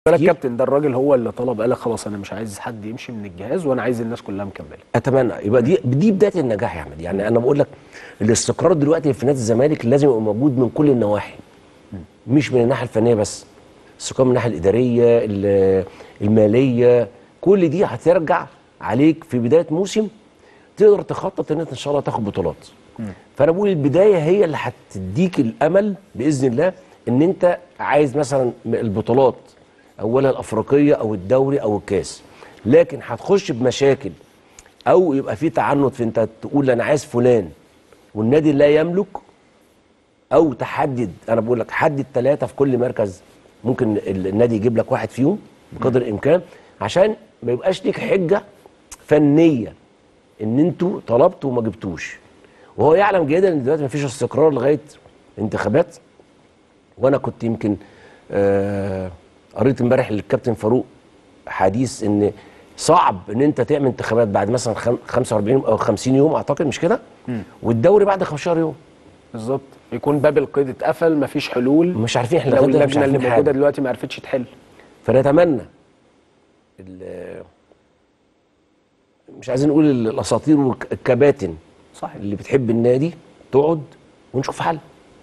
بالك كتير. كابتن ده الراجل هو اللي طلب قال لك خلاص انا مش عايز حد يمشي من الجهاز وانا عايز الناس كلها مكمله اتمنى يبقى دي دي بدايه النجاح يا احمد يعني انا بقول لك الاستقرار دلوقتي في نادي الزمالك لازم يبقى موجود من كل النواحي مش من الناحيه الفنيه بس استقرار من الناحيه الاداريه ال- الماليه كل دي هترجع عليك في بدايه موسم تقدر تخطط ان انت ان شاء الله تاخد بطولات فانا بقول البدايه هي اللي هتديك الامل باذن الله ان انت عايز مثلا البطولات اولها الافريقيه او الدوري او الكاس لكن هتخش بمشاكل او يبقى في تعنت في انت تقول انا عايز فلان والنادي لا يملك او تحدد انا بقول لك حدد ثلاثه في كل مركز ممكن ال- النادي يجيب لك واحد فيهم بقدر الامكان عشان ما يبقاش ليك حجه فنيه ان انتوا طلبتوا وما جبتوش وهو يعلم جيدا ان دلوقتي ما فيش استقرار لغايه انتخابات وانا كنت يمكن آه قريت امبارح للكابتن فاروق حديث ان صعب ان انت تعمل انتخابات بعد مثلا خم- 45 او 50 يوم اعتقد مش كده والدوري بعد 15 يوم بالظبط يكون باب القيد اتقفل مفيش حلول مش عارفين احنا لو لغاية دلوقتي مش اللجنه اللي عارفين موجوده حاجه دلوقتي ما عرفتش تحل فنتمنى ال- مش عايزين نقول الاساطير والكباتن صحيح اللي بتحب النادي تقعد ونشوف حل